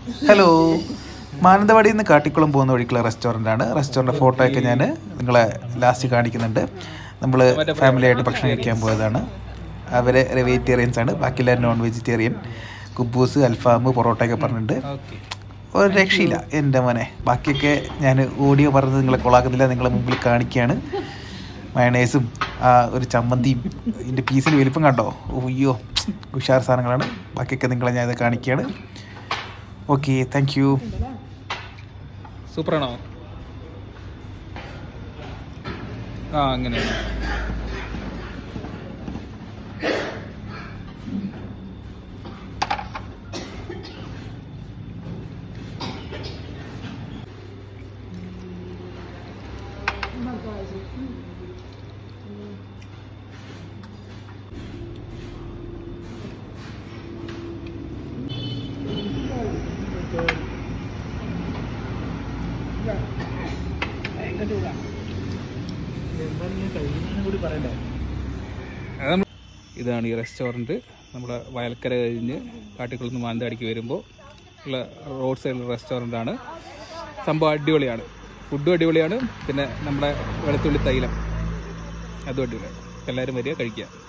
hello മാനന്തവാടിയിൽ നിന്ന് കാട്ടിക്കുളം പോകുന്ന വഴിക്കുള്ള റെസ്റ്റോറൻ്റ് ആണ് റെസ്റ്റോറൻ്റ് ഫോട്ടോ ഒക്കെ ഞാൻ നിങ്ങളെ ലാസ്റ്റ് കാണിക്കുന്നുണ്ട് നമ്മൾ ഫാമിലി ആയിട്ട് ഭക്ഷണം കഴിക്കാൻ പോയതാണ് അവർ വെജിറ്റേറിയൻസ് ആണ് ബാക്കിയെല്ലാവരും നോൺ വെജിറ്റേറിയൻ കുബൂസ് അൽഫാം പൊറോട്ടയൊക്കെ പറഞ്ഞിട്ടുണ്ട് ഓക്കെ ഒരു രക്ഷയില്ല എൻ്റെ മോനെ ബാക്കിയൊക്കെ ഞാൻ ഓഡിയോ പറഞ്ഞത് നിങ്ങളെ കൊളാക്കുന്നില്ല നിങ്ങളെ മുമ്പിൽ കാണിക്കുകയാണ് മയണേസും ആ ഒരു ചമ്മന്തിയും ഇതിൻ്റെ പീസിന് വലിപ്പം കണ്ടോ അയ്യോ ഉഷാർ സാധനങ്ങളാണ് ബാക്കിയൊക്കെ നിങ്ങളെ ഞാൻ ഇത് കാണിക്കുകയാണ് ഓക്കെ താങ്ക് യു സൂപ്പറാണോ ആ അങ്ങനെ അത് നമ്മ- ഇതാണ് ഈ റെസ്റ്റോറൻറ്റ് നമ്മുടെ വയൽക്കര കഴിഞ്ഞ് കാട്ടിക്കുളത്ത് മാനന്തവാടിക്ക് വരുമ്പോൾ ഉള്ള റോഡ് സൈഡിലുള്ള റെസ്റ്റോറൻ്റ് ആണ് സംഭവം അടിപൊളിയാണ് ഫുഡും അടിപൊളിയാണ് പിന്നെ നമ്മുടെ വെളുത്തുള്ളി തൈലം അതും അടിപൊളിയാണ് എല്ലാവരും വരിക കഴിക്കുക